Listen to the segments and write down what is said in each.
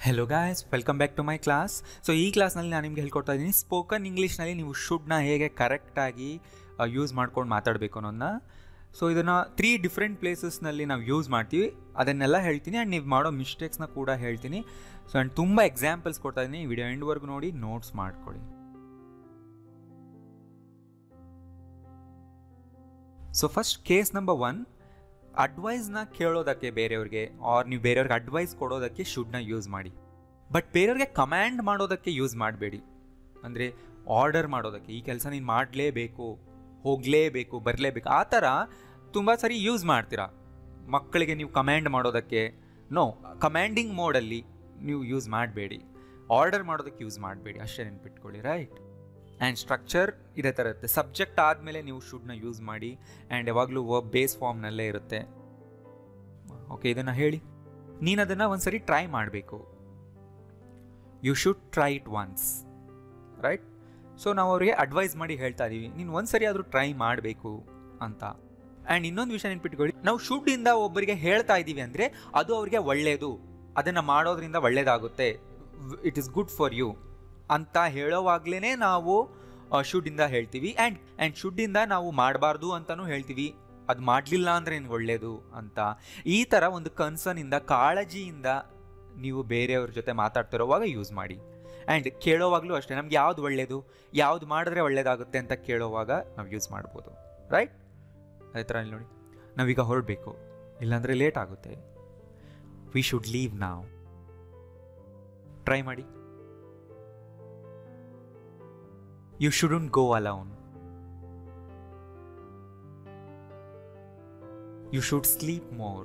Hello guys welcome back to my class so ಈ ಕ್ಲಾಸ್ನಲ್ಲಿ ನಾನು ನಿಮ್ಗೆ ಹೇಳ್ಕೊಡ್ತಾ ಇದ್ದೀನಿ ಸ್ಪೋಕನ್ ಇಂಗ್ಲೀಷ್ನಲ್ಲಿ ನೀವು ಶುಡ್ನ ಹೇಗೆ ಕರೆಕ್ಟಾಗಿ ಯೂಸ್ ಮಾಡ್ಕೊಂಡು ಮಾತಾಡಬೇಕು ಅನ್ನೋದನ್ನ ಸೊ ಇದನ್ನು ತ್ರೀ ಡಿಫ್ರೆಂಟ್ ಪ್ಲೇಸಸ್ನಲ್ಲಿ ನಾವು ಯೂಸ್ ಮಾಡ್ತೀವಿ ಅದನ್ನೆಲ್ಲ ಹೇಳ್ತೀನಿ ಆ್ಯಂಡ್ ನೀವು ಮಾಡೋ ಮಿಸ್ಟೇಕ್ಸ್ನ ಕೂಡ ಹೇಳ್ತೀನಿ ಸೊ ಆ್ಯಂಡ್ ತುಂಬ ಎಕ್ಸಾಂಪಲ್ಸ್ ಕೊಡ್ತಾ ಇದ್ದೀನಿ ವಿಡಿಯೋ ಎಂಡ್ವರೆಗೂ ನೋಡಿ ನೋಟ್ಸ್ ಮಾಡ್ಕೊಳ್ಳಿ so first case number one ಅಡ್ವೈಸ್ನ ಕೇಳೋದಕ್ಕೆ ಬೇರೆಯವ್ರಿಗೆ ಆರ್ ನೀವು ಬೇರೆಯವ್ರಿಗೆ ಅಡ್ವೈಸ್ ಕೊಡೋದಕ್ಕೆ ಶುಡ್ನ ಯೂಸ್ ಮಾಡಿ ಬಟ್ ಬೇರೆಯವ್ರಿಗೆ ಕಮ್ಯಾಂಡ್ ಮಾಡೋದಕ್ಕೆ ಯೂಸ್ ಮಾಡಬೇಡಿ ಅಂದರೆ ಆರ್ಡರ್ ಮಾಡೋದಕ್ಕೆ ಈ ಕೆಲಸ ನೀನು ಮಾಡಲೇಬೇಕು ಹೋಗಲೇಬೇಕು ಬರಲೇಬೇಕು ಆ ಥರ ತುಂಬ ಸರಿ ಯೂಸ್ ಮಾಡ್ತೀರಾ ಮಕ್ಕಳಿಗೆ ನೀವು ಕಮ್ಯಾಂಡ್ ಮಾಡೋದಕ್ಕೆ ನೋ ಕಮ್ಯಾಂಡಿಂಗ್ ಮೋಡಲ್ಲಿ ನೀವು ಯೂಸ್ ಮಾಡಬೇಡಿ ಆರ್ಡರ್ ಮಾಡೋದಕ್ಕೆ ಯೂಸ್ ಮಾಡಬೇಡಿ ಅಷ್ಟೇ ನೆನ್ಪಿಟ್ಕೊಳ್ಳಿ ರೈಟ್ ಆ್ಯಂಡ್ ಸ್ಟ್ರಕ್ಚರ್ ಇದೇ ಥರ ಇರುತ್ತೆ ಸಬ್ಜೆಕ್ಟ್ ಆದಮೇಲೆ ನೀವು ಶುಡ್ನ ಯೂಸ್ ಮಾಡಿ ಆ್ಯಂಡ್ ಯಾವಾಗಲೂ ವರ್ಬ್ ಬೇಸ್ ಫಾರ್ಮ್ನಲ್ಲೇ ಇರುತ್ತೆ ಓಕೆ ಇದನ್ನು ಹೇಳಿ ನೀನು ಅದನ್ನು ಒಂದ್ಸರಿ ಟ್ರೈ ಮಾಡಬೇಕು you should try it once right so ನಾವು ಅವರಿಗೆ ಅಡ್ವೈಸ್ ಮಾಡಿ ಹೇಳ್ತಾ ಇದ್ದೀವಿ ನೀನು ಒಂದ್ಸರಿ ಆದರೂ ಟ್ರೈ ಮಾಡಬೇಕು ಅಂತ ಆ್ಯಂಡ್ ಇನ್ನೊಂದು ವಿಷಯ ನೆನ್ಪಿಟ್ಕೊಳ್ಳಿ ನಾವು ಶುಡ್ಡಿಂದ ಒಬ್ಬರಿಗೆ ಹೇಳ್ತಾ ಇದ್ದೀವಿ ಅಂದರೆ ಅದು ಅವರಿಗೆ ಒಳ್ಳೆಯದು ಅದನ್ನು ಮಾಡೋದ್ರಿಂದ ಒಳ್ಳೆಯದಾಗುತ್ತೆ it is good for you ಅಂತ ಹೇಳೋವಾಗ್ಲೇ ನಾವು ಶುಡ್ಡಿಂದ ಹೇಳ್ತೀವಿ ಆ್ಯಂಡ್ ಆ್ಯಂಡ್ ಶುಡ್ಡಿಂದ ನಾವು ಮಾಡಬಾರ್ದು ಅಂತಲೂ ಹೇಳ್ತೀವಿ ಅದು ಮಾಡಲಿಲ್ಲ ಅಂದರೆ ನಿನ್ಗೆ ಒಳ್ಳೆಯದು ಅಂತ ಈ ಥರ ಒಂದು ಕನ್ಸರ್ನಿಂದ ಕಾಳಜಿಯಿಂದ ನೀವು ಬೇರೆಯವ್ರ ಜೊತೆ ಮಾತಾಡ್ತಿರೋವಾಗ ಯೂಸ್ ಮಾಡಿ ಆ್ಯಂಡ್ ಕೇಳೋವಾಗಲೂ ಅಷ್ಟೇ ನಮ್ಗೆ ಯಾವ್ದು ಒಳ್ಳೆಯದು ಯಾವ್ದು ಮಾಡಿದ್ರೆ ಒಳ್ಳೇದಾಗುತ್ತೆ ಅಂತ ಕೇಳೋವಾಗ ನಾವು ಯೂಸ್ ಮಾಡ್ಬೋದು ರೈಟ್ ಅದೇ ಥರ ಇಲ್ಲಿ ನೋಡಿ ನಾವೀಗ ಹೊರಡಬೇಕು ಇಲ್ಲಾಂದರೆ ಲೇಟ್ ಆಗುತ್ತೆ ವಿ ಶುಡ್ ಲೀವ್ ನಾವು ಟ್ರೈ ಮಾಡಿ You shouldn't go alone. You should sleep more.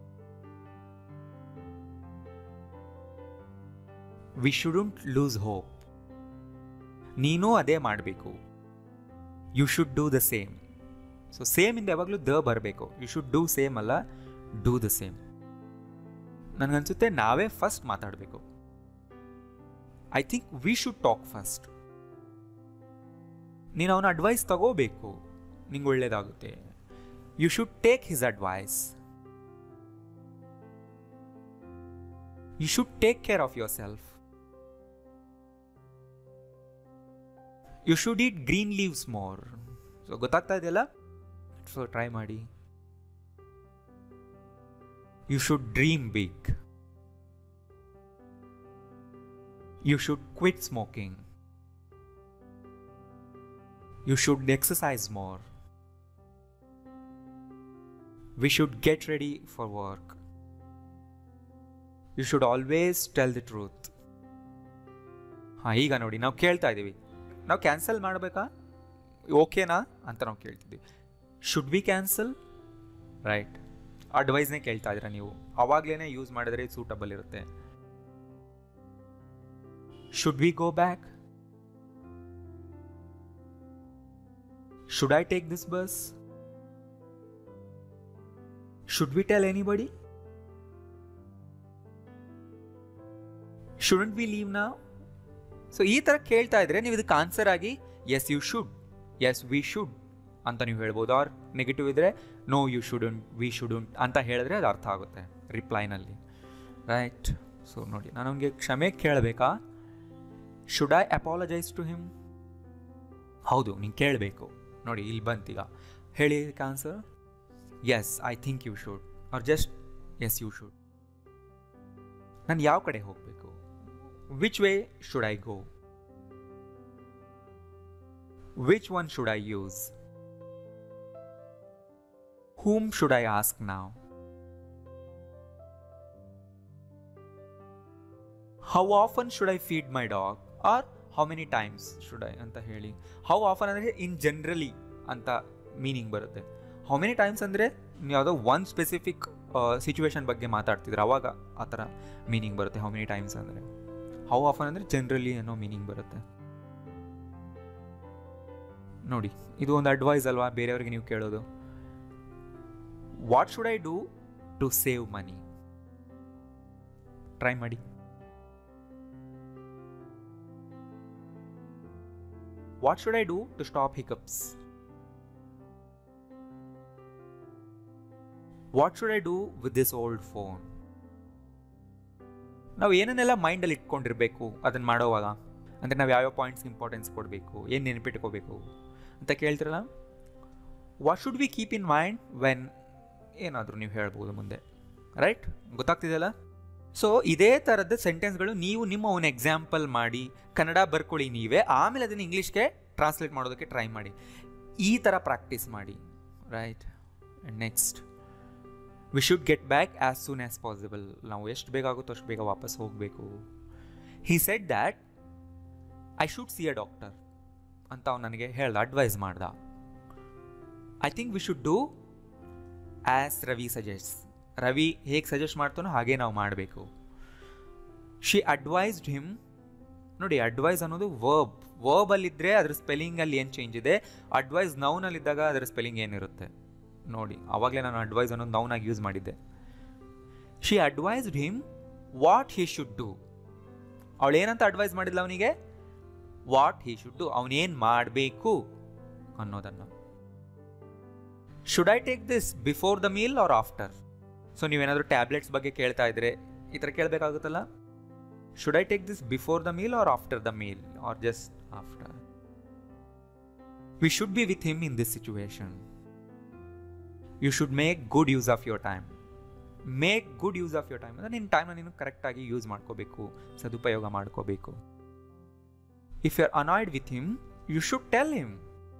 We shouldn't lose hope. ನೀನು ಅದೇ ಮಾಡಬೇಕು you should do the same so same ಇಂದ ಯಾವಾಗಲೂ ದ ಬರಬೇಕು ಯು ಶುಡ್ ಡೂ ಸೇಮ್ ಅಲ್ಲ ಡೂ ದ ಸೇಮ್ ನನಗನ್ಸುತ್ತೆ ನಾವೇ ಫಸ್ಟ್ ಮಾತಾಡಬೇಕು I think we should talk first ನೀನು ಅವನ ಅಡ್ವೈಸ್ ತಗೋಬೇಕು ನಿಂಗೆ ಒಳ್ಳೇದಾಗುತ್ತೆ you should take his advice you should take care of yourself you should eat green leaves more so ಗೊತ್ತಾಗ್ತಾ ಇದೆಯಲ್ಲ ಸೊ ಟ್ರೈ ಮಾಡಿ you should dream big you should quit smoking you should exercise more. We should get ready for work. You should always tell the truth. ಹಾಂ ಈಗ ನೋಡಿ ನಾವು ಕೇಳ್ತಾ ಇದ್ದೀವಿ ನಾವು ಕ್ಯಾನ್ಸಲ್ ಮಾಡಬೇಕಾ ಓಕೆನಾ ಅಂತ ನಾವು ಕೇಳ್ತಿದ್ದೀವಿ ಶುಡ್ ವಿ ಕ್ಯಾನ್ಸಲ್ ರೈಟ್ ಅಡ್ವೈಸ್ನೇ ಕೇಳ್ತಾ ಇದ್ದೀರಾ ನೀವು ಅವಾಗಲೇ ಯೂಸ್ ಮಾಡಿದ್ರೆ ಸೂಟಬಲ್ ಇರುತ್ತೆ should we go back Should I take this bus? Should we tell anybody? Shouldn't we leave now? So ಈ ಥರ ಕೇಳ್ತಾ ಇದ್ರೆ ನೀವು ಇದಕ್ಕೆ ಆನ್ಸರ್ ಆಗಿ yes you should yes we should ಅಂತ ನೀವು ಹೇಳ್ಬೋದು ಆರ್ ನೆಗೆಟಿವ್ ಇದ್ರೆ no you shouldn't we shouldn't ಅಂತ ಹೇಳಿದ್ರೆ ಅದು ಅರ್ಥ ಆಗುತ್ತೆ ರಿಪ್ಲೈನಲ್ಲಿ ರೈಟ್ ಸೊ ನೋಡಿ ನಾನು ಅವನಿಗೆ ಕ್ಷಮೆ ಕೇಳಬೇಕಾ should I apologise to him ಹೌದು ನೀನು ಕೇಳಬೇಕು ನೋಡಿ ಇಲ್ಲಿ ಬಂತೀಗ ಹೇಳಿ answer yes I think you should or just yes you should ನಾನು ಯಾವ ಕಡೆ ಹೋಗಬೇಕು which way should I go which one should I use whom should I ask now how often should I feed my dog or how many times should I ಅಂತ ಹೇಳಿ how often ಅಂದರೆ in generally ಅಂತ meaning ಬರುತ್ತೆ how many times ಅಂದರೆ ನೀವು ಯಾವುದೋ one specific situation ಬಗ್ಗೆ ಮಾತಾಡ್ತಿದ್ರೆ ಅವಾಗ ಆ ಥರ ಮೀನಿಂಗ್ ಬರುತ್ತೆ ಹೌ ಮೆನಿ ಟೈಮ್ಸ್ ಅಂದರೆ ಹೌ ಆಫನ್ ಅಂದರೆ ಜನರಲಿ ಅನ್ನೋ ಮೀನಿಂಗ್ ಬರುತ್ತೆ ನೋಡಿ ಇದು ಒಂದು ಅಡ್ವೈಸ್ ಅಲ್ವಾ ಬೇರೆಯವ್ರಿಗೆ ನೀವು ಕೇಳೋದು what should I do to save money try ಮಾಡಿ What should I do to stop hiccups? What should I do with this old phone? ನಾವು ಏನನ್ನೆಲ್ಲ ಮೈಂಡಲ್ಲಿ ಇಟ್ಕೊಂಡಿರಬೇಕು ಅದನ್ನು ಮಾಡೋವಾಗ ಅಂದರೆ ನಾವು ಯಾವ್ಯಾವ ಪಾಯಿಂಟ್ಸ್ ಇಂಪಾರ್ಟೆನ್ಸ್ ಕೊಡಬೇಕು ಏನು ನೆನಪಿಟ್ಕೋಬೇಕು ಅಂತ ಕೇಳ್ತಿರಲ್ಲ what should we keep in mind when ಏನಾದರೂ ನೀವು ಹೇಳ್ಬೋದು ಮುಂದೆ ರೈಟ್ ಗೊತ್ತಾಗ್ತಿದೆಯಲ್ಲ ಸೊ ಇದೇ ಥರದ ಸೆಂಟೆನ್ಸ್ಗಳು ನೀವು ನಿಮ್ಮ ಓನ್ ಎಕ್ಸಾಂಪಲ್ ಮಾಡಿ ಕನ್ನಡ ಬರ್ಕೊಳ್ಳಿ ನೀವೇ ಆಮೇಲೆ ಅದನ್ನು ಇಂಗ್ಲೀಷ್ಗೆ ಟ್ರಾನ್ಸ್ಲೇಟ್ ಮಾಡೋದಕ್ಕೆ ಟ್ರೈ ಮಾಡಿ ಈ ಥರ ಪ್ರಾಕ್ಟೀಸ್ ಮಾಡಿ right next we should get back as soon as possible ನಾವು ಎಷ್ಟು ಬೇಗ ಆಗುತ್ತೋ ಅಷ್ಟು ಬೇಗ ವಾಪಸ್ ಹೋಗಬೇಕು he said that I should see a doctor ಅಂತ ಅವ್ನು ನನಗೆ ಹೇಳ್ದ ಅಡ್ವೈಸ್ ಮಾಡ್ದ I think we should do as Ravi suggest Ravi ಹೇಗೆ ಸಜೆಸ್ಟ್ ಮಾಡ್ತಾನೋ ಹಾಗೆ ನಾವು ಮಾಡಬೇಕು ಶಿ ಅಡ್ವೈಸ್ಡ್ ಹಿಮ್ ನೋಡಿ ಅಡ್ವೈಸ್ ಅನ್ನೋದು ವರ್ಬ್ ವರ್ಬಲ್ಲಿದ್ದರೆ ಅದ್ರ ಸ್ಪೆಲ್ಲಿಂಗಲ್ಲಿ ಏನು ಚೇಂಜ್ ಇದೆ ಅಡ್ವೈಸ್ ನೌನಲ್ಲಿದ್ದಾಗ ಅದರ ಸ್ಪೆಲ್ಲಿಂಗ್ ಏನಿರುತ್ತೆ ನೋಡಿ ಆವಾಗಲೇ ನಾನು ಅಡ್ವೈಸ್ ಅನ್ನೋದು ನೌನಾಗಿ ಯೂಸ್ ಮಾಡಿದ್ದೆ she advised him what he should do ಅವಳು ಏನಂತ ಅಡ್ವೈಸ್ ಮಾಡಿದ್ಲ ಅವನಿಗೆ ವಾಟ್ ಹಿ ಶುಡ್ ಡೂ ಅವನೇನು ಮಾಡಬೇಕು ಅನ್ನೋದನ್ನು should I take this before the meal or after so ನೀವೇನಾದರೂ ಟ್ಯಾಬ್ಲೆಟ್ಸ್ ಬಗ್ಗೆ ಕೇಳ್ತಾ ಇದ್ರೆ ಈ ಥರ ಕೇಳಬೇಕಾಗುತ್ತಲ್ಲ should I take this before the meal or after the meal or just after we should be with him in this situation you should make good use of your time make good use of your time ಅಂದರೆ ನಿನ್ನ ಟೈಮ್ನ ನೀನು ಕರೆಕ್ಟಾಗಿ use ಮಾಡ್ಕೋಬೇಕು ಸದುಪಯೋಗ ಮಾಡ್ಕೋಬೇಕು if you R annoyed with him you should tell him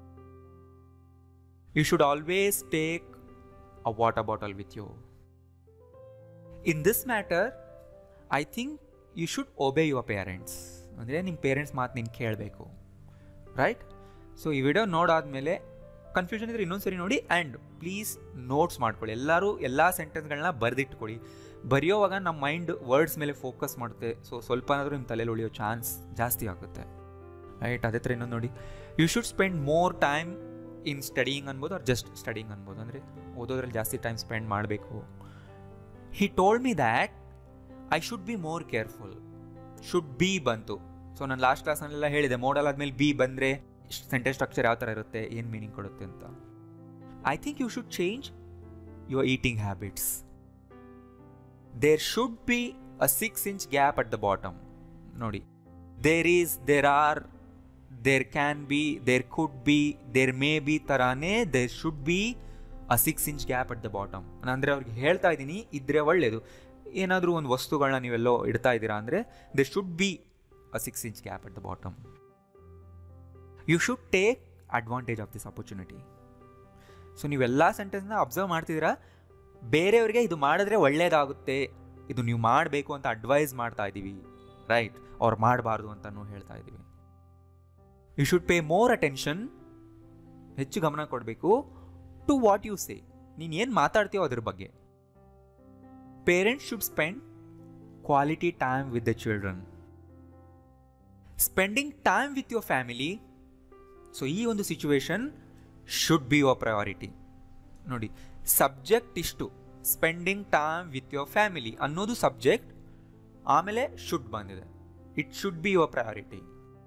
you should always take a water bottle with you in this matter I think you should obey your parents ಅಂದರೆ ನಿಮ್ಮ ಪೇರೆಂಟ್ಸ್ ಮಾತು ನೀನು ಕೇಳಬೇಕು right so ಈ video ನೋಡಾದ್ಮೇಲೆ confusion ಇದ್ರೆ ಇನ್ನೊಂದು ಸರಿ ನೋಡಿ ಆ್ಯಂಡ್ ಪ್ಲೀಸ್ ನೋಟ್ಸ್ ಮಾಡ್ಕೊಳ್ಳಿ ಎಲ್ಲರೂ ಎಲ್ಲ ಸೆಂಟೆನ್ಸ್ಗಳನ್ನ ಬರೆದಿಟ್ಕೊಳ್ಳಿ ಬರೆಯೋವಾಗ ನಮ್ಮ ಮೈಂಡ್ ವರ್ಡ್ಸ್ ಮೇಲೆ ಫೋಕಸ್ ಮಾಡುತ್ತೆ ಸೊ ಸ್ವಲ್ಪನಾದರೂ ನಿಮ್ಮ ತಲೆಯಲ್ಲಿ ಉಳಿಯೋ ಚಾನ್ಸ್ ಜಾಸ್ತಿ ಆಗುತ್ತೆ ರೈಟ್ ಅದೇ ಥರ ಇನ್ನೊಂದು ನೋಡಿ you should spend more time in studying ಅನ್ಬೋದು ಆರ್ ಜಸ್ಟ್ ಸ್ಟಡಿಂಗ್ ಅನ್ಬೋದು ಅಂದರೆ ಓದೋದ್ರಲ್ಲಿ ಜಾಸ್ತಿ ಟೈಮ್ ಸ್ಪೆಂಡ್ ಮಾಡಬೇಕು he told me that I should be more careful should be ಬಂತು ಸೊ ನಾನು ಲಾಸ್ಟ್ ಕ್ಲಾಸ್ನಲ್ಲೆಲ್ಲ ಹೇಳಿದೆ ಮೋಡಲ್ ಆದಮೇಲೆ ಬಿ ಬಂದರೆ ಸೆಂಟೆನ್ಸ್ ಸ್ಟ್ರಕ್ಚರ್ ಯಾವ ಥರ ಇರುತ್ತೆ ಏನು ಮೀನಿಂಗ್ ಕೊಡುತ್ತೆ ಅಂತ I think you should change your eating habits there should be a six inch gap at the bottom ನೋಡಿ there is there are there can be there could be there may be ಥರಾನೇ there should be a six inch gap at the bottom ನಾನು ಅಂದರೆ ಅವ್ರಿಗೆ ಹೇಳ್ತಾ ಇದ್ದೀನಿ ಇದ್ರೆ ಒಳ್ಳೆಯದು ಏನಾದರೂ ಒಂದು ವಸ್ತುಗಳನ್ನ ನೀವೆಲ್ಲೋ ಇಡ್ತಾ ಇದ್ದೀರಾ ಅಂದರೆ there should be a six inch gap at the bottom you should take advantage of this opportunity so ನೀವೆಲ್ಲ ಸೆಂಟೆನ್ಸ್ನ ಅಬ್ಸರ್ವ್ ಮಾಡ್ತಿದ್ದೀರಾ ಬೇರೆಯವ್ರಿಗೆ ಇದು ಮಾಡಿದ್ರೆ ಒಳ್ಳೇದಾಗುತ್ತೆ ಇದು ನೀವು ಮಾಡಬೇಕು ಅಂತ ಅಡ್ವೈಸ್ ಮಾಡ್ತಾ ಇದ್ದೀವಿ ರೈಟ್ ಅವ್ರು ಮಾಡಬಾರ್ದು ಅಂತಲೂ ಹೇಳ್ತಾ ಇದ್ದೀವಿ you should pay more attention ಹೆಚ್ಚು ಗಮನ ಕೊಡಬೇಕು ಟು ವಾಟ್ ಯು ಸೇ ನೀನು ಏನು ಮಾತಾಡ್ತೀಯೋ ಅದ್ರ ಬಗ್ಗೆ parents should spend quality time with the children spending time with your family so ಈ ಒಂದು situation should be your priority ನೋಡಿ ಸಬ್ಜೆಕ್ಟ್ ಇಷ್ಟು spending time with your family ಅನ್ನೋದು ಸಬ್ಜೆಕ್ಟ್ ಆಮೇಲೆ ಶುಡ್ ಬಂದಿದೆ it should be your priority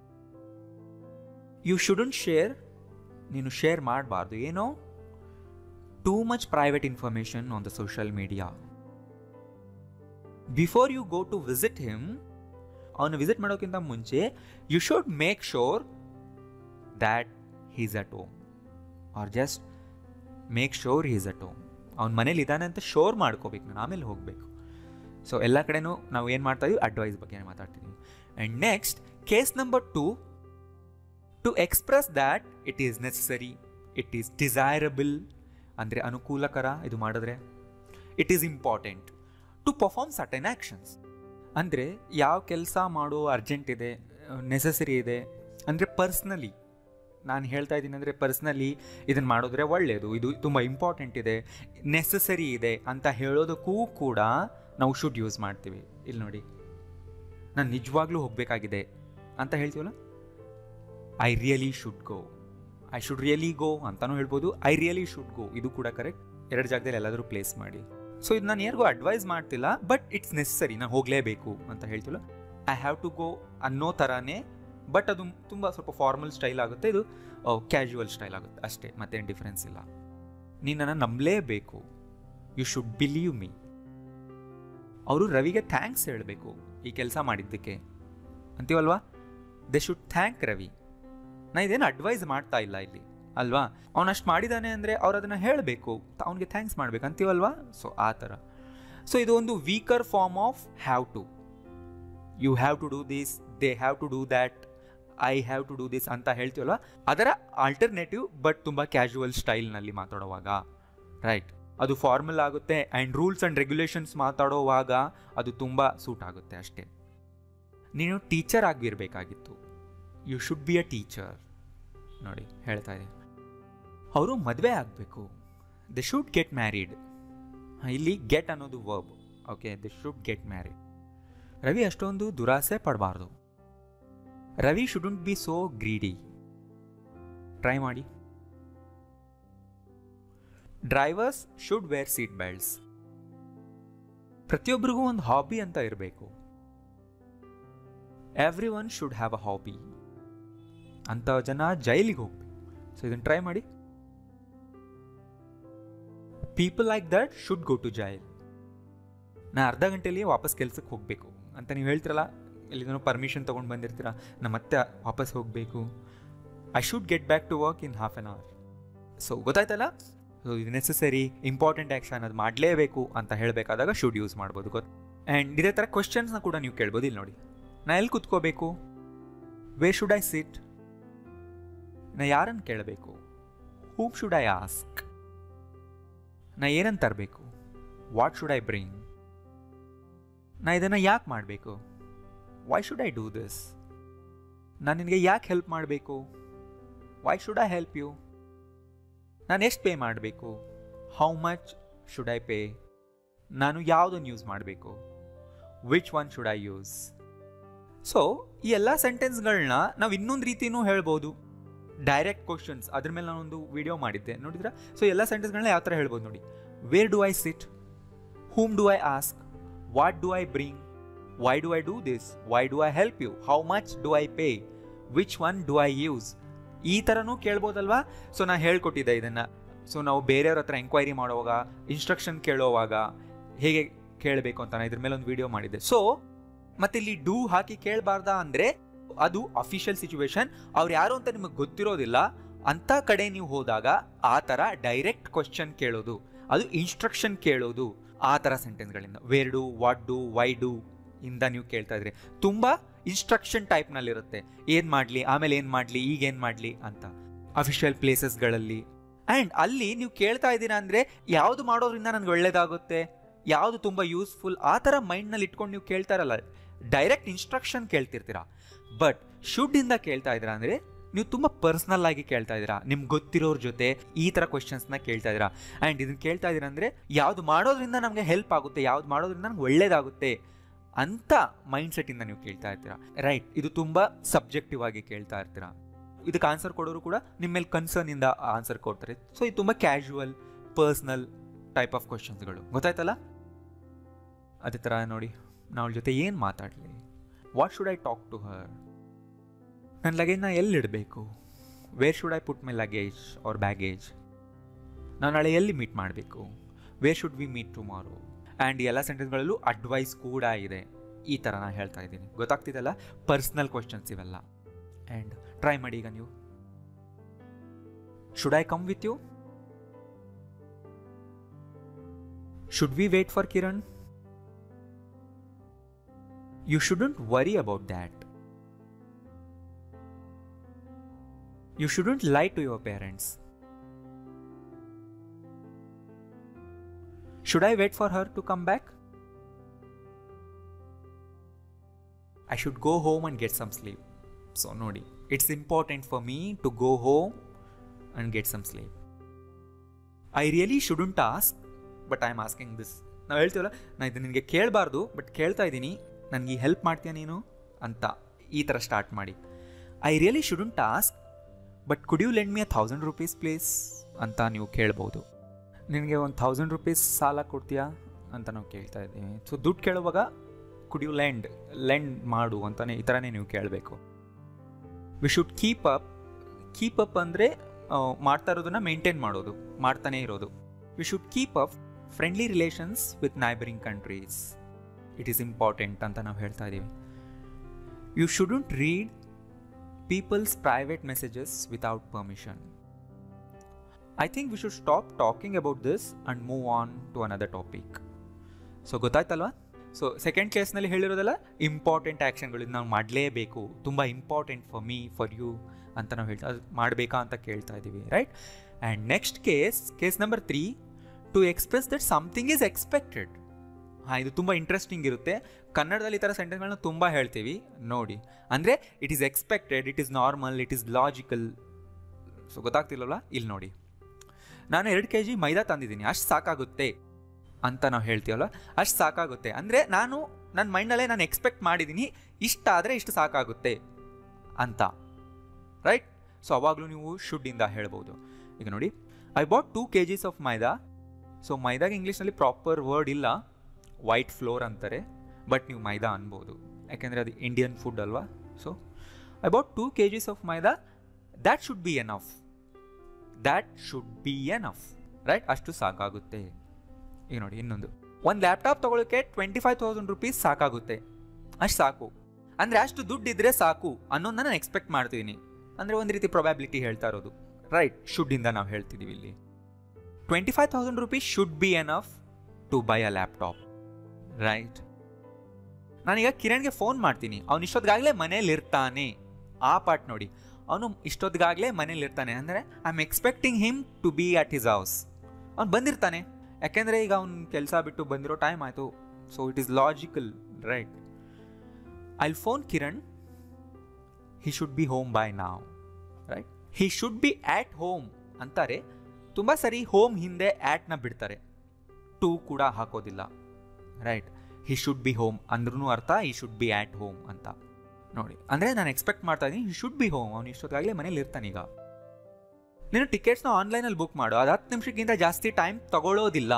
you shouldn't share ನೀನು share ಮಾಡಬಾರ್ದು ಏನೋ too much private information on the social media before you go to visit him ಅವನು visit ಮಾಡೋಕ್ಕಿಂತ ಮುಂಚೆ you should make sure that he's at home or just make sure he's at home ಅವ್ನ ಮನೇಲಿ ಇದ್ದಾನೆ ಅಂತ sure ಮಾಡ್ಕೋಬೇಕು ನಾನು ಆಮೇಲೆ ಹೋಗಬೇಕು ಸೊ ಎಲ್ಲ ಕಡೆನೂ ನಾವು ಏನು ಮಾಡ್ತಾ ಇದೀವಿ ಅಡ್ವೈಸ್ ಬಗ್ಗೆ ಮಾತಾಡ್ತಿದ್ದೀವಿ and next case number two to express that it is necessary it is desirable ಅಂದರೆ ಅನುಕೂಲಕರ ಇದು ಮಾಡಿದ್ರೆ it is important to perform certain actions ಅಂದರೆ ಯಾವ ಕೆಲಸ ಮಾಡೋ ಅರ್ಜೆಂಟ್ ಇದೆ ನೆಸಸರಿ ಇದೆ ಅಂದರೆ ಪರ್ಸ್ನಲಿ ನಾನು ಹೇಳ್ತಾ ಇದ್ದೀನಿ ಅಂದರೆ ಪರ್ಸ್ನಲಿ ಇದನ್ನು ಮಾಡಿದ್ರೆ ಒಳ್ಳೆಯದು ಇದು ತುಂಬ ಇಂಪಾರ್ಟೆಂಟ್ ಇದೆ ನೆಸಸರಿ ಇದೆ ಅಂತ ಹೇಳೋದಕ್ಕೂ ಕೂಡ ನಾವು ಶುಡ್ ಯೂಸ್ ಮಾಡ್ತೀವಿ ಇಲ್ಲಿ ನೋಡಿ ನಾನು ನಿಜವಾಗ್ಲೂ ಹೋಗಬೇಕಾಗಿದೆ ಅಂತ ಹೇಳ್ತೀವಲ್ಲ I really should go I should really go ಅಂತಲೂ ಹೇಳ್ಬೋದು ಐ ರಿಯಲಿ ಶುಡ್ ಗೋ ಇದು ಕೂಡ ಕರೆಕ್ಟ್ ಎರಡು ಜಾಗದಲ್ಲಿ ಎಲ್ಲಾದರೂ ಪ್ಲೇಸ್ ಮಾಡಿ ಸೊ ಇದು ನಾನು ಯಾರಿಗೂ ಅಡ್ವೈಸ್ ಮಾಡ್ತಿಲ್ಲ ಬಟ್ ಇಟ್ಸ್ ನೆಸಸರಿ ನಾನು ಹೋಗಲೇಬೇಕು ಅಂತ ಹೇಳ್ತಿಲ್ಲ ಐ ಹ್ಯಾವ್ ಟು ಗೋ ಅನ್ನೋ ಥರನೇ ಬಟ್ ಅದು ತುಂಬ ಸ್ವಲ್ಪ ಫಾರ್ಮಲ್ ಸ್ಟೈಲ್ ಆಗುತ್ತೆ ಇದು ಕ್ಯಾಶುವಲ್ ಸ್ಟೈಲ್ ಆಗುತ್ತೆ ಅಷ್ಟೇ ಮತ್ತೇನು ಡಿಫ್ರೆನ್ಸ್ ಇಲ್ಲ ನೀನು ನನ್ನ ನಂಬಲೇಬೇಕು ಯು ಶುಡ್ ಬಿಲೀವ್ ಮೀ ಅವರು ರವಿಗೆ ಥ್ಯಾಂಕ್ಸ್ ಹೇಳಬೇಕು ಈ ಕೆಲಸ ಮಾಡಿದ್ದಕ್ಕೆ ಅಂತೀವಲ್ವಾ ದೆ ಶುಡ್ ಥ್ಯಾಂಕ್ ರವಿ ನಾ ಇದೇನು ಅಡ್ವೈಸ್ ಮಾಡ್ತಾ ಇಲ್ಲ ಇಲ್ಲಿ ಅಲ್ವಾ ಅವ್ನು ಅಷ್ಟು ಮಾಡಿದ್ದಾನೆ ಅಂದರೆ ಅವ್ರು ಅದನ್ನು ಹೇಳಬೇಕು ಅವ್ನಿಗೆ ಥ್ಯಾಂಕ್ಸ್ ಮಾಡ್ಬೇಕು ಅಂತೀವಲ್ವಾ ಸೊ ಆ ಥರ ಸೊ ಇದು ಒಂದು weaker form of have to you have to do this they have to do that I have to do this ಅಂತ ಹೇಳ್ತೀವಲ್ವ ಅದರ ಆಲ್ಟರ್ನೇಟಿವ್ ಬಟ್ ತುಂಬ ಕ್ಯಾಶುವಲ್ ಸ್ಟೈಲ್ನಲ್ಲಿ ಮಾತಾಡುವಾಗ ರೈಟ್ ಅದು ಫಾರ್ಮಲ್ ಆಗುತ್ತೆ ಆ್ಯಂಡ್ ರೂಲ್ಸ್ ಆ್ಯಂಡ್ ರೆಗ್ಯುಲೇಷನ್ಸ್ ಮಾತಾಡೋವಾಗ ಅದು ತುಂಬ ಸೂಟ್ ಆಗುತ್ತೆ ಅಷ್ಟೇ ನೀನು ಟೀಚರ್ ಆಗಿರಬೇಕಾಗಿತ್ತು you should be a teacher ನೋಡಿ ಹೇಳ್ತಾ ಇದೆ ಅವರು ಮದುವೆ ಆಗಬೇಕು ದೆ ಶುಡ್ ಗೆಟ್ ಮ್ಯಾರಿಡ್ ಇಲ್ಲಿ ಗೆಟ್ ಅನ್ನೋದು verb okay they should get married Ravi ಅಷ್ಟೊಂದು ದುರಾಸೆ ಪಡಬಾರ್ದು Ravi shouldn't be so greedy try ಮಾಡಿ drivers should wear seat belts ಪ್ರತಿಯೊಬ್ಬರಿಗೂ ಒಂದು ಹಾಬಿ ಅಂತ ಇರಬೇಕು everyone should have a hobby ಅಂತ ಜನ ಜೈಲಿಗೆ ಹೋಗ್ಬೇಕು ಸೊ ಇದನ್ನು ಟ್ರೈ ಮಾಡಿ people like that should go to jail ನಾ ಅರ್ಧ ಗಂಟೆಯಲ್ಲಿ ವಾಪಸ್ ಕೆಲ್ಸಕ್ಕೆ ಹೋಗಬೇಕು ಅಂತ ನೀವು ಹೇಳ್ತಿರಲ್ಲ ಎಲ್ಲಿಂದನೋ ಪರ್ಮಿಷನ್ ತೊಗೊಂಡು ಬಂದಿರ್ತೀರ ನಾ ಮತ್ತೆ ವಾಪಸ್ ಹೋಗಬೇಕು I should get back to work in half an hour so ಗೊತ್ತಾಯ್ತಲ್ಲ ಸೊ ಇದು ನೆಸಸರಿ ಇಂಪಾರ್ಟೆಂಟ್ ಆ್ಯಕ್ಷನ್ ಅದು ಮಾಡಲೇಬೇಕು ಅಂತ ಹೇಳಬೇಕಾದಾಗ ಶುಡ್ ಯೂಸ್ ಮಾಡ್ಬೋದು ಗೊತ್ತು ಆ್ಯಂಡ್ ಇದೇ ಥರ ಕ್ವಶನ್ಸ್ನ ಕೂಡ ನೀವು ಕೇಳ್ಬೋದು ಇಲ್ಲಿ ನೋಡಿ ನಾ ಎಲ್ಲಿ ಕುತ್ಕೋಬೇಕು ವೇ ಶುಡ್ ಐ ಸಿಟ್ ನಾ ಯಾರನ್ನು ಕೇಳಬೇಕು ಹೂಮ್ ಶುಡ್ ಐ ಆಸ್ಕ್ ನಾ ಏನಂತ ತರಬೇಕು ವಾಟ್ ಶುಡ್ ಐ ಬ್ರಿಂಗ್ ನಾ ಇದನ್ನು ಯಾಕೆ ಮಾಡಬೇಕು why should I do this ನಾನು ನಿನಗೆ ಯಾಕೆ ಹೆಲ್ಪ್ ಮಾಡಬೇಕು why should I help you ನಾನು ಎಷ್ಟು ಪೇ ಮಾಡಬೇಕು how much should I pay ನಾನು ಯಾವುದನ್ನು ಯೂಸ್ ಮಾಡಬೇಕು which one should I use so ಈ ಎಲ್ಲ ಸೆಂಟೆನ್ಸ್ಗಳನ್ನ ನಾವು ಇನ್ನೊಂದು ರೀತಿನೂ ಹೇಳ್ಬೋದು ಡೈರೆಕ್ಟ್ ಕ್ವಶನ್ಸ್ ಅದ್ರ ಮೇಲೆ ನಾನೊಂದು ವಿಡಿಯೋ ಮಾಡಿದ್ದೆ ನೋಡಿದ್ರ ಸೊ ಎಲ್ಲ ಸೆಂಟೆನ್ಸ್ಗಳನ್ನ ಯಾವ ಥರ ಹೇಳ್ಬೋದು ನೋಡಿ where do I sit whom do I ask what do I bring why do I do this why do I help you how much do I pay which one do I use ಈ ಥರನೂ ಕೇಳ್ಬೋದಲ್ವಾ so ನಾನು ಹೇಳ್ಕೊಟ್ಟಿದ್ದೆ ಇದನ್ನು so ನಾವು ಬೇರೆಯವ್ರ ಹತ್ರ enquiry ಮಾಡುವಾಗ instruction ಕೇಳೋವಾಗ ಹೇಗೆ ಕೇಳಬೇಕು ಅಂತ ನಾನು ಇದ್ರ ಮೇಲೆ ಒಂದು ವಿಡಿಯೋ ಮಾಡಿದ್ದೆ ಸೊ ಮತ್ತೆ ಇಲ್ಲಿ ಡೂ ಹಾಕಿ ಕೇಳಬಾರ್ದಾ ಅಂದರೆ ಅದು ಅಫಿಷಿಯಲ್ ಸಿಚುವೇಶನ್ ಅವ್ರು ಯಾರು ಅಂತ ನಿಮಗೆ ಗೊತ್ತಿರೋದಿಲ್ಲ ಅಂತ ಕಡೆ ನೀವು ಹೋದಾಗ ಆ ಥರ ಡೈರೆಕ್ಟ್ ಕ್ವಶನ್ ಕೇಳೋದು ಅದು ಇನ್ಸ್ಟ್ರಕ್ಷನ್ ಕೇಳೋದು ಆ ಥರ ಸೆಂಟೆನ್ಸ್ಗಳಿಂದ where do what do why do ಇಂದ ನೀವು ಕೇಳ್ತಾ ಇದ್ರಿ ತುಂಬ ಇನ್ಸ್ಟ್ರಕ್ಷನ್ ಟೈಪ್ನಲ್ಲಿರುತ್ತೆ ಏನು ಮಾಡಲಿ ಆಮೇಲೆ ಏನು ಮಾಡಲಿ ಈಗ ಏನು ಮಾಡಲಿ ಅಂತ ಅಫಿಷಿಯಲ್ ಪ್ಲೇಸಸ್ಗಳಲ್ಲಿ ಆ್ಯಂಡ್ ಅಲ್ಲಿ ನೀವು ಕೇಳ್ತಾ ಇದ್ದೀರಾ ಅಂದರೆ ಯಾವುದು ಮಾಡೋದ್ರಿಂದ ನನಗೆ ಒಳ್ಳೇದಾಗುತ್ತೆ ಯಾವುದು ತುಂಬ ಯೂಸ್ಫುಲ್ ಆ ಥರ ಮೈಂಡ್ನಲ್ಲಿ ಇಟ್ಕೊಂಡು ನೀವು ಕೇಳ್ತಾರಲ್ಲ ಡೈರೆಕ್ಟ್ ಇನ್ಸ್ಟ್ರಕ್ಷನ್ ಕೇಳ್ತಿರ್ತೀರಾ ಬಟ್ ಶುಡ್ ಇಂದ ಕೇಳ್ತಾ ಇದ್ದೀರಾ ಅಂದರೆ ನೀವು ತುಂಬ ಪರ್ಸ್ನಲ್ ಆಗಿ ಕೇಳ್ತಾ ಇದ್ದೀರಾ ನಿಮ್ಗೆ ಗೊತ್ತಿರೋರ ಜೊತೆ ಈ ಥರ ಕ್ವಶನ್ಸ್ನ ಕೇಳ್ತಾ ಇದ್ದೀರಾ ಆ್ಯಂಡ್ ಇದನ್ನ ಕೇಳ್ತಾ ಇದ್ದೀರಾ ಅಂದರೆ ಯಾವ್ದು ಮಾಡೋದ್ರಿಂದ ನಮಗೆ ಹೆಲ್ಪ್ ಆಗುತ್ತೆ ಯಾವ್ದು ಮಾಡೋದ್ರಿಂದ ನಮ್ಗೆ ಒಳ್ಳೇದಾಗುತ್ತೆ ಅಂತ ಮೈಂಡ್ ಸೆಟ್ಟಿಂದ ನೀವು ಕೇಳ್ತಾ ಇರ್ತೀರಾ ರೈಟ್ ಇದು ತುಂಬ ಸಬ್ಜೆಕ್ಟಿವ್ ಆಗಿ ಕೇಳ್ತಾ ಇರ್ತೀರಾ ಇದಕ್ಕೆ ಆನ್ಸರ್ ಕೊಡೋರು ಕೂಡ ನಿಮ್ಮ ಮೇಲೆ ಕನ್ಸರ್ನ್ ಇಂದ ಆನ್ಸರ್ ಕೊಡ್ತಾರೆ ಸೊ ಇದು ತುಂಬ ಕ್ಯಾಶುವಲ್ ಪರ್ಸ್ನಲ್ ಟೈಪ್ ಆಫ್ ಕ್ವಶನ್ಸ್ಗಳು ಗೊತ್ತಾಯ್ತಲ್ಲ ಅದೇ ಥರ ನೋಡಿ ನಾವು ಅವಳ ಜೊತೆ ಏನು ಮಾತಾಡಲಿ what should I talk to her ನನ್ನ ಲಗೇಜ್ನ ಎಲ್ಲಿಡಬೇಕು where should I put my luggage or baggage ನಾನು ನಾಳೆ ಎಲ್ಲಿ ಮೀಟ್ ಮಾಡಬೇಕು where should we meet tomorrow and ಈ ಎಲ್ಲ ಸೆಂಟೆನ್ಸ್ಗಳಲ್ಲೂ ಅಡ್ವೈಸ್ ಕೂಡ ಇದೆ ಈ ಥರ ನಾನು ಹೇಳ್ತಾ ಇದ್ದೀನಿ ಗೊತ್ತಾಗ್ತಿದೆಲ್ಲ ಪರ್ಸ್ನಲ್ ಕ್ವಶನ್ಸ್ ಇವೆಲ್ಲ ಆ್ಯಂಡ್ ಟ್ರೈ ಮಾಡಿ ಈಗ ನೀವು should I come with you should we wait for Kiran you shouldn't worry about that you shouldn't lie to your parents Should I wait for her to come back? I should go home and get some sleep. So, Nodi, it's important for me to go home and get some sleep. I really shouldn't ask, but I'm asking this. ನಾವು ಹೇಳ್ತೀವಲ್ಲ ನಾನು ಇದು ನಿನಗೆ ಕೇಳಬಾರ್ದು but ಕೇಳ್ತಾ ಇದ್ದೀನಿ ನನಗೆ help ಮಾಡ್ತೀಯ ನೀನು ಅಂತ ಈ ಥರ ಸ್ಟಾರ್ಟ್ ಮಾಡಿ I really shouldn't ask but could you lend me a thousand rupees please ಅಂತ ನೀವು ಕೇಳ್ಬೋದು ನಿನಗೆ ಒಂದು ಥೌಸಂಡ್ ರುಪೀಸ್ ಸಾಲ ಕೊಡ್ತೀಯಾ ಅಂತ ನಾವು ಕೇಳ್ತಾ ಇದ್ದೀವಿ ಸೊ ದುಡ್ಡು ಕೇಳುವಾಗ ಕುಡ್ ಯು ಲೆಂಡ್ ಲೆಂಡ್ ಮಾಡು ಅಂತಲೇ ಈ ಥರನೇ ನೀವು ಕೇಳಬೇಕು we should keep up keep up ಅಂದರೆ ಮಾಡ್ತಾ ಇರೋದನ್ನ ಮೇಂಟೈನ್ ಮಾಡೋದು ಮಾಡ್ತಾನೆ ಇರೋದು we should keep up friendly relations with neighbouring countries it is important ಅಂತ ನಾವು ಹೇಳ್ತಾ ಇದ್ದೀವಿ you shouldn't read people's private messages without permission I think we should stop talking about this and move on to another topic so ಗೊತ್ತಾಯ್ತಲ್ವಾ so second ಕೇಸ್ನಲ್ಲಿ ಹೇಳಿರೋದೆಲ್ಲ important ಆ್ಯಕ್ಷನ್ಗಳು ಇದು ನಾವು ಮಾಡಲೇಬೇಕು ತುಂಬ important for me for you ಅಂತ ನಾವು ಹೇಳ್ತಾ ಅದು ಮಾಡಬೇಕಾ ಅಂತ ಕೇಳ್ತಾ ಇದ್ದೀವಿ right and next case case number three to express that something is expected ಹಾಂ ಇದು ತುಂಬ ಇಂಟ್ರೆಸ್ಟಿಂಗ್ ಇರುತ್ತೆ ಕನ್ನಡದಲ್ಲಿ ಈ ಥರ ಸೆಂಟೆನ್ಸ್ಗಳನ್ನ ತುಂಬ ಹೇಳ್ತೀವಿ ನೋಡಿ ಅಂದರೆ it is expected it is normal it is logical so ಗೊತ್ತಾಗ್ತಿಲ್ಲವಲ್ಲ ಇಲ್ಲಿ ನೋಡಿ ನಾನು ಎರಡು ಕೆ ಜಿ ಮೈದಾ ತಂದಿದ್ದೀನಿ ಅಷ್ಟು ಸಾಕಾಗುತ್ತೆ ಅಂತ ನಾವು ಹೇಳ್ತೀವಲ್ಲ ಅಷ್ಟು ಸಾಕಾಗುತ್ತೆ ಅಂದರೆ ನಾನು ನನ್ನ ಮೈಂಡಲ್ಲೇ ನಾನು ಎಕ್ಸ್ಪೆಕ್ಟ್ ಮಾಡಿದ್ದೀನಿ ಇಷ್ಟಾದರೆ ಇಷ್ಟು ಸಾಕಾಗುತ್ತೆ ಅಂತ ರೈಟ್ ಸೊ ಅವಾಗಲೂ ನೀವು ಶುಡ್ಡಿಂದ ಹೇಳ್ಬೋದು ಈಗ ನೋಡಿ I bought two K Gs of maida so ಮೈದಾಗೆ ಇಂಗ್ಲೀಷ್ನಲ್ಲಿ ಪ್ರಾಪರ್ ವರ್ಡ್ ಇಲ್ಲ ವೈಟ್ ಫ್ಲೋರ್ ಅಂತಾರೆ ಬಟ್ ನೀವು ಮೈದಾ ಅನ್ಬೋದು ಯಾಕೆಂದರೆ ಅದು ಇಂಡಿಯನ್ ಫುಡ್ ಅಲ್ವಾ so about two K Gs of maida that should be enough that should be enough right ಅಷ್ಟು ಸಾಕಾಗುತ್ತೆ ಈಗ ನೋಡಿ ಇನ್ನೊಂದು ಒಂದು ಲ್ಯಾಪ್ಟಾಪ್ ತೊಗೊಳಕ್ಕೆ ಟ್ವೆಂಟಿ ಫೈವ್ ತೌಸಂಡ್ ರುಪೀಸ್ ಸಾಕಾಗುತ್ತೆ ಅಷ್ಟು ಸಾಕು ಅಂದರೆ ಅಷ್ಟು ದುಡ್ಡು ಇದ್ದರೆ ಸಾಕು ಅನ್ನೋದನ್ನ ನಾನು ಎಕ್ಸ್ಪೆಕ್ಟ್ ಮಾಡ್ತಿದ್ದೀನಿ ಅಂದರೆ ಒಂದು ರೀತಿ ಪ್ರೊಬ್ಯಾಬಿಲಿಟಿ ಹೇಳ್ತಾ ಇರೋದು ರೈಟ್ ಶುಡ್ಡಿಂದ ನಾವು ಹೇಳ್ತಿದ್ದೀವಿ ಇಲ್ಲಿ twenty five thousand rupees should be enough to buy a laptop right ನಾನೀಗ ಕಿರಣ್ಗೆ ಫೋನ್ ಮಾಡ್ತೀನಿ ಅವ್ನು ಇಷ್ಟೊತ್ತಿಗಾಗಲೇ ಮನೇಲಿ ಇರ್ತಾನೆ ಆ ಪಾರ್ಟ್ ನೋಡಿ ಅವನು ಇಷ್ಟೊತ್ತಿಗಾಗಲೇ ಮನೇಲಿ ಇರ್ತಾನೆ ಅಂದರೆ I am expecting him to be at his house ಅವ್ನು ಬಂದಿರ್ತಾನೆ ಯಾಕೆಂದರೆ ಈಗ ಅವ್ನು ಕೆಲಸ ಬಿಟ್ಟು ಬಂದಿರೋ ಟೈಮ್ ಆಯಿತು so it is logical right I phone Kiran he should be home by now right he should be at home ಅಂತಾರೆ ತುಂಬ ಸರಿ ಹೋಮ್ ಹಿಂದೆ ಆ್ಯಟ್ನ ಬಿಡ್ತಾರೆ ಟೂ ಕೂಡ ಹಾಕೋದಿಲ್ಲ right he should be home ಅಂದ್ರೂ ಅರ್ಥ ಈ ಶುಡ್ ಬಿ ಆಟ್ ಹೋಮ್ ಅಂತ ನೋಡಿ ಅಂದರೆ ನಾನು ಎಕ್ಸ್ಪೆಕ್ಟ್ ಮಾಡ್ತಾ ಇದ್ದೀನಿ ಹಿ ಶುಡ್ ಬಿ ಹೋಮ್ ಅವ್ನು ಇಷ್ಟೊತ್ತಾಗಲೇ ಮನೇಲಿ ಇರ್ತಾನೀಗ ನೀನು ಟಿಕೆಟ್ಸ್ನ ಆನ್ಲೈನಲ್ಲಿ ಬುಕ್ ಮಾಡು ಅದು ಹತ್ತು ನಿಮಿಷಕ್ಕಿಂತ ಜಾಸ್ತಿ ಟೈಮ್ ತಗೊಳ್ಳೋದಿಲ್ಲ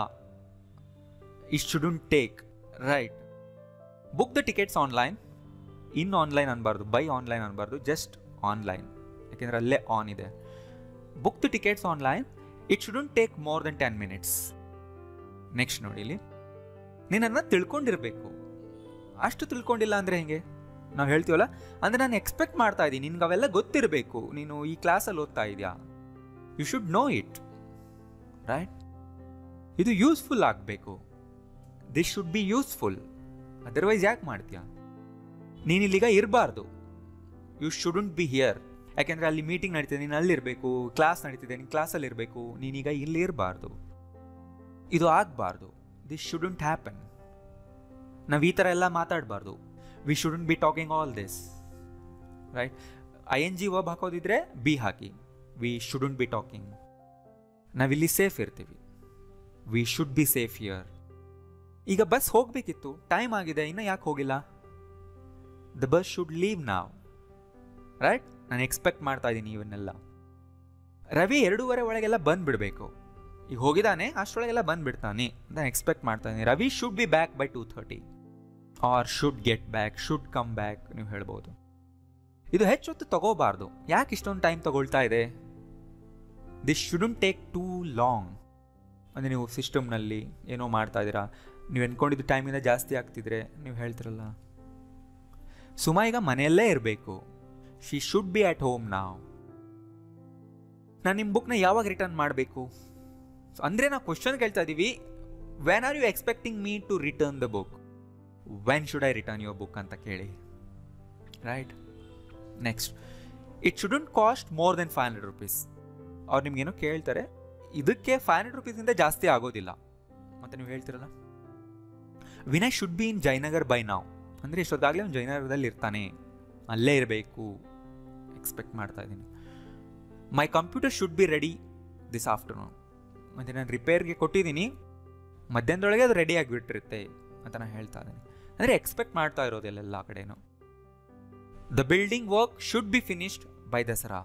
it shouldn't take right book the tickets online in online ಅನ್ಬಾರ್ದು ಬೈ ಆನ್ಲೈನ್ ಅನ್ಬಾರ್ದು ಜಸ್ಟ್ ಆನ್ಲೈನ್ ಯಾಕೆಂದರೆ ಅಲ್ಲೇ ಆನ್ ಇದೆ book the tickets online it shouldn't take more than ten minutes next ನೋಡಿ ಇಲ್ಲಿ ನೀನನ್ನ ತಿಳ್ಕೊಂಡಿರ್ಬೇಕು ಅಷ್ಟು ತಿಳ್ಕೊಂಡಿಲ್ಲ ಅಂದರೆ ಹೆಂಗೆ ನಾವು ಹೇಳ್ತೀವಲ್ಲ ಅಂದರೆ ನಾನು ಎಕ್ಸ್ಪೆಕ್ಟ್ ಮಾಡ್ತಾ ಇದ್ದೀನಿ ನಿನ್ಗೆ ಅವೆಲ್ಲ ಗೊತ್ತಿರಬೇಕು ನೀನು ಈ ಕ್ಲಾಸಲ್ಲಿ ಓದ್ತಾ ಇದೆಯಾ you should know it right ಇದು ಯೂಸ್ಫುಲ್ ಆಗಬೇಕು this should be useful otherwise ಯಾಕೆ ಮಾಡ್ತೀಯ ನೀನಿಲ್ಲೀಗ ಇರಬಾರ್ದು ಯು ಶುಡಂಟ್ ಬಿ ಹಿಯರ್ ಯಾಕೆಂದರೆ ಅಲ್ಲಿ ಮೀಟಿಂಗ್ ನಡೀತಿದೆ ನೀನು ಅಲ್ಲಿರಬೇಕು ಕ್ಲಾಸ್ ನಡೀತಿದೆ ನೀನು ಕ್ಲಾಸಲ್ಲಿ ಇರಬೇಕು ನೀನೀಗ ಇಲ್ಲಿ ಇರಬಾರ್ದು ಇದು ಆಗಬಾರ್ದು ದಿಸ್ ಶುಡಂಟ್ ಹ್ಯಾಪನ್ ನಾವು ಈ ಥರ ಎಲ್ಲ ಮಾತಾಡಬಾರ್ದು we shouldn't be talking all this right I N G verb ಹಾಕೋದಿದ್ರೆ ಬಿ ಹಾಕಿ ವಿ ಶುಡಂಟ್ ಬಿ ಟಾಕಿಂಗ್ ನಾವಿಲ್ಲಿ ಸೇಫ್ ಇರ್ತೀವಿ we should be safe here ಈಗ ಬಸ್ ಹೋಗಬೇಕಿತ್ತು ಟೈಮ್ ಆಗಿದೆ ಇನ್ನು ಯಾಕೆ ಹೋಗಿಲ್ಲ the bus should leave now right ನಾನು ಎಕ್ಸ್ಪೆಕ್ಟ್ ಮಾಡ್ತಾ ಇದ್ದೀನಿ ಇವನ್ನೆಲ್ಲ ರವಿ ಎರಡೂವರೆ ಒಳಗೆಲ್ಲ ಬಂದ್ಬಿಡಬೇಕು ಈಗ ಹೋಗಿದ್ದಾನೆ ಅಷ್ಟರೊಳಗೆಲ್ಲ ಬಂದ್ಬಿಡ್ತಾನೆ ನಾನು ಎಕ್ಸ್ಪೆಕ್ಟ್ ಮಾಡ್ತಾ ಇದ್ದೀನಿ Ravi should be back by two thirty or should get back should come back ನೀವು ಹೇಳ್ಬೋದು ಇದು ಹೆಚ್ಚೊತ್ತು ತಗೋಬಾರ್ದು ಯಾಕೆ ಇಷ್ಟೊಂದು ಟೈಮ್ ತಗೊಳ್ತಾ ಇದೆ this shouldn't take too long ಅಂದರೆ ನೀವು ಸಿಸ್ಟಮ್ನಲ್ಲಿ ಏನೋ ಮಾಡ್ತಾ ಇದ್ದೀರಾ ನೀವು ಎನ್ಕೊಂಡಿದ್ದು ಟೈಮಿಂದ ಜಾಸ್ತಿ ಆಗ್ತಿದ್ರೆ ನೀವು ಹೇಳ್ತಿರಲ್ಲ ಸುಮಾ ಈಗ ಮನೆಯಲ್ಲೇ ಇರಬೇಕು she should be at home ನಾವು ನಾನು ನಿಮ್ಮ ಬುಕ್ನ ಯಾವಾಗ ರಿಟರ್ನ್ ಮಾಡಬೇಕು ಅಂದರೆ ನಾವು ಕ್ವಶನ್ ಕೇಳ್ತಾ ಇದ್ದೀವಿ when are you expecting me to return the book when should I return your book ಅಂತ ಕೇಳಿ right next it shouldn't cost more than five hundred rupees ಅವ್ರು ನಿಮ್ಗೇನೋ ಕೇಳ್ತಾರೆ ಇದಕ್ಕೆ ಫೈವ್ ಹಂಡ್ರೆಡ್ ರುಪೀಸಿಂದ ಜಾಸ್ತಿ ಆಗೋದಿಲ್ಲ ಮತ್ತು ನೀವು ಹೇಳ್ತಿರಲ್ಲ Vinay should be in Jayanagar by now ಅಂದರೆ ಇಷ್ಟೊತ್ತಾಗಲೇ ಅವ್ನು ಜಯನಗರದಲ್ಲಿ ಇರ್ತಾನೆ ಅಲ್ಲೇ ಇರಬೇಕು ಎಕ್ಸ್ಪೆಕ್ಟ್ ಮಾಡ್ತಾ ಇದ್ದೀನಿ my computer should be ready this afternoon ಮತ್ತು ನಾನು ರಿಪೇರ್ಗೆ ಕೊಟ್ಟಿದ್ದೀನಿ ಮಧ್ಯಾಹ್ನದೊಳಗೆ ಅದು ರೆಡಿ ಆಗಿಬಿಟ್ಟಿರುತ್ತೆ ಅಂತ ನಾನು ಹೇಳ್ತಾ ಇದ್ದೀನಿ ಅಂದರೆ ಎಕ್ಸ್ಪೆಕ್ಟ್ ಮಾಡ್ತಾ ಇರೋದೆಲ್ಲ ಕಡೆನೂ the building work should be finished by Dasara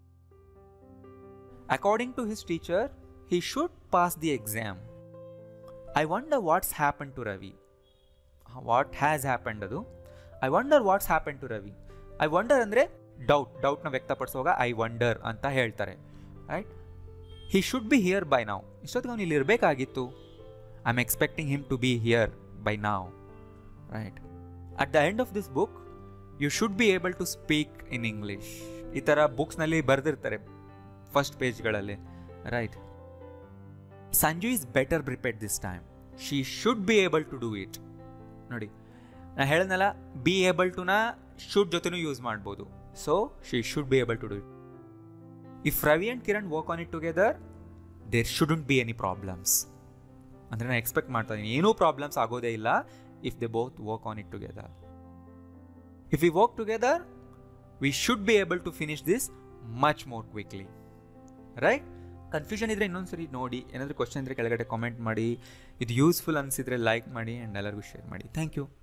according to his teacher he should pass the exam I wonder what's happen to Ravi what has happened ಅದು I wonder what's happen to Ravi I wonder ಅಂದರೆ doubt ಡೌಟ್ನ ವ್ಯಕ್ತಪಡಿಸುವಾಗ I wonder ಅಂತ ಹೇಳ್ತಾರೆ right he should be here by now ಇಷ್ಟೊತ್ತಿಗೆ ಅವ್ನು ಇಲ್ಲಿ ಇರಬೇಕಾಗಿತ್ತು I am expecting him to be here by now right at the end of this book you should be able to speak in English ಈ ಥರ ಬುಕ್ಸ್ನಲ್ಲಿ ಬರೆದಿರ್ತಾರೆ first ಪೇಜ್ಗಳಲ್ಲಿ right Sanju is better prepared this time she should be able to do it ನೋಡಿ ನಾ ಹೇಳಿದ್ನಲ್ಲ be able ಟುನ should ಜೊತೆನೂ ಯೂಸ್ ಮಾಡ್ಬೋದು so she should be able to do it if Ravi and Kiran work on it together there shouldn't be any problems ಅಂದರೆ ನಾನು expect ಮಾಡ್ತಾ ಇದ್ದೀನಿ ಏನೂ ಪ್ರಾಬ್ಲಮ್ಸ್ ಆಗೋದೇ ಇಲ್ಲ if they both work on it together if we work together we should be able to finish this much more quickly right confusion ಇದ್ದರೆ ಇನ್ನೊಂದ್ಸರಿ ನೋಡಿ ಏನಾದರೂ ಕ್ವಶನ್ ಇದ್ದರೆ ಕೆಳಗಡೆ ಕಾಮೆಂಟ್ ಮಾಡಿ ಇದು ಯೂಸ್ಫುಲ್ ಅನಿಸಿದರೆ ಲೈಕ್ ಮಾಡಿ ಆ್ಯಂಡ್ ಎಲ್ಲರಿಗೂ ಶೇರ್ ಮಾಡಿ ಥ್ಯಾಂಕ್ ಯು